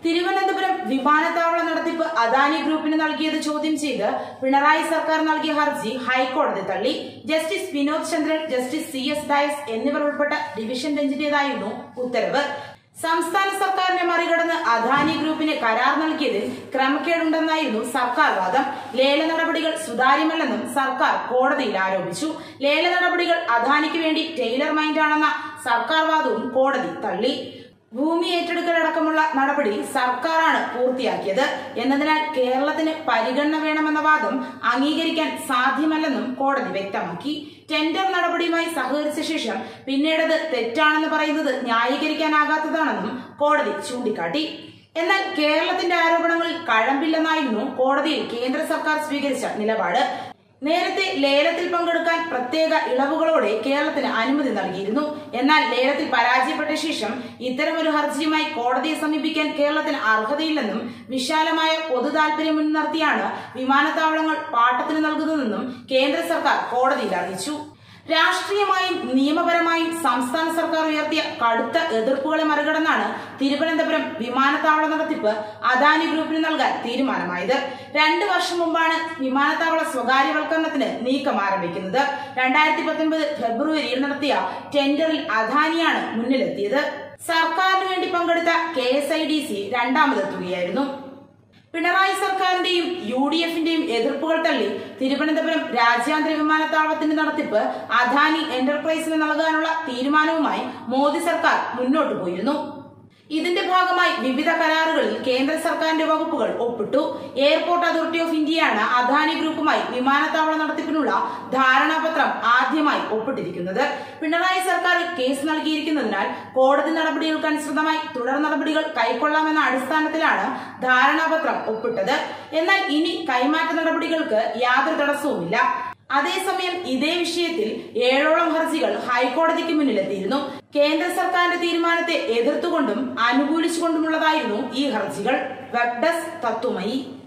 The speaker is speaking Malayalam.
തിരുവനന്തപുരം വിമാനത്താവള നടത്തിപ്പ് അദാനി ഗ്രൂപ്പിന് നൽകിയത് ചോദ്യം ചെയ്ത് പിണറായി സർക്കാർ നൽകിയ ഹർജി ഹൈക്കോടതി തള്ളി justice Vinod Chandran justice C S Dias എന്നിവർ ഉൾപ്പെട്ട ഡിവിഷൻ ബെഞ്ചിന്റേതായിരുന്നു ഉത്തരവ് സംസ്ഥാന സർക്കാരിനെ മറികടന്ന് അദാനി ഗ്രൂപ്പിന് കരാർ നൽകിയതിൽ ക്രമക്കേടുണ്ടെന്നായിരുന്നു സർക്കാർ വാദം ലേല നടപടികൾ സുതാര്യമല്ലെന്നും സർക്കാർ കോടതിയിൽ ആരോപിച്ചു ലേല നടപടികൾ അദാനിക്ക് വേണ്ടി ടൈലർ മൈൻഡാണെന്ന സർക്കാർ വാദവും കോടതി തള്ളി ഭൂമി ഏറ്റെടുക്കലടക്കമുള്ള നടപടി സർക്കാരാണ് പൂർത്തിയാക്കിയത് എന്നതിനാൽ കേരളത്തിന് പരിഗണന വേണമെന്ന വാദം അംഗീകരിക്കാൻ സാധ്യമല്ലെന്നും കോടതി വ്യക്തമാക്കി ടെൻഡർ നടപടിയുമായി സഹകരിച്ച ശേഷം പിന്നീടത് തെറ്റാണെന്ന് പറയുന്നത് ന്യായീകരിക്കാനാകാത്തതാണെന്നും കോടതി ചൂണ്ടിക്കാട്ടി എന്നാൽ കേരളത്തിന്റെ ആരോപണങ്ങളിൽ കഴമ്പില്ലെന്നായിരുന്നു കോടതിയിൽ കേന്ദ്ര സർക്കാർ സ്വീകരിച്ച നിലപാട് നേരത്തെ ലേലത്തിൽ പങ്കെടുക്കാൻ പ്രത്യേക ഇളവുകളോടെ കേരളത്തിന് അനുമതി നൽകിയിരുന്നു എന്നാൽ ലേലത്തിൽ പരാജയപ്പെട്ട ശേഷം ഇത്തരമൊരു ഹർജിയുമായി കോടതിയെ സമീപിക്കാൻ കേരളത്തിന് അർഹതയില്ലെന്നും വിശാലമായ പൊതു താൽപര്യം മുൻനിർത്തിയാണ് വിമാനത്താവളങ്ങൾ പാട്ടത്തിന് നൽകുന്നതെന്നും കേന്ദ്ര സർക്കാർ കോടതിയിൽ അറിയിച്ചു രാഷ്ട്രീയമായും നിയമപരമായും സംസ്ഥാന സർക്കാർ ഉയർത്തിയ കടുത്ത എതിർപ്പുകളെ മറികടന്നാണ് തിരുവനന്തപുരം വിമാനത്താവള നടത്തിപ്പ് അദാനി ഗ്രൂപ്പിന് നൽകാൻ തീരുമാനമായത് രണ്ടു വർഷം മുമ്പാണ് വിമാനത്താവള സ്വകാര്യവൽക്കരണത്തിന് നീക്കം ആരംഭിക്കുന്നത് രണ്ടായിരത്തി പത്തൊൻപത് ഫെബ്രുവരിയിൽ നടത്തിയ ടെൻഡറിൽ അദാനിയാണ് മുന്നിലെത്തിയത് സർക്കാരിന് വേണ്ടി പങ്കെടുത്ത K S I D C രണ്ടാമതെത്തുകയായിരുന്നു പിണറായി സർക്കാരിന്റെയും യു ഡി എഫിന്റെയും എതിർപ്പുകൾ തള്ളി തിരുവനന്തപുരം രാജ്യാന്തര വിമാനത്താവളത്തിന്റെ നടത്തിപ്പ് അദാനി എന്റർപ്രൈസിന് നൽകാനുള്ള തീരുമാനവുമായി മോദി സർക്കാർ മുന്നോട്ടു പോയിരുന്നു ഇതിന്റെ ഭാഗമായി വിവിധ കരാറുകളിൽ കേന്ദ്ര സർക്കാരിന്റെ വകുപ്പുകൾ ഒപ്പിട്ടു എയർപോർട്ട് അതോറിറ്റി ഓഫ് ഇന്ത്യയാണ് അദാനി ഗ്രൂപ്പുമായി വിമാനത്താവള നടത്തിപ്പിനുള്ള ധാരണാപത്രം ആദ്യമായി ഒപ്പിട്ടിരിക്കുന്നത് പിണറായി സർക്കാർ കേസ് നൽകിയിരിക്കുന്നതിനാൽ കോടതി നടപടികൾക്ക് അനുസൃതമായി തുടർ നടപടികൾ കൈക്കൊള്ളാമെന്ന അടിസ്ഥാനത്തിലാണ് ധാരണാപത്രം ഒപ്പിട്ടത് എന്നാൽ ഇനി കൈമാറ്റ നടപടികൾക്ക് യാതൊരു തടസ്സവുമില്ല അതേസമയം ഇതേ വിഷയത്തിൽ ഏഴോളം ഹർജികൾ ഹൈക്കോടതിക്ക് മുന്നിലെത്തിയിരുന്നു കേന്ദ്ര സർക്കാരിന്റെ തീരുമാനത്തെ എതിർത്തുകൊണ്ടും അനുകൂലിച്ചുകൊണ്ടുമുള്ളതായിരുന്നു ഈ ഹർജികൾ വെബ് ഡെസ്ക് തത്വമയി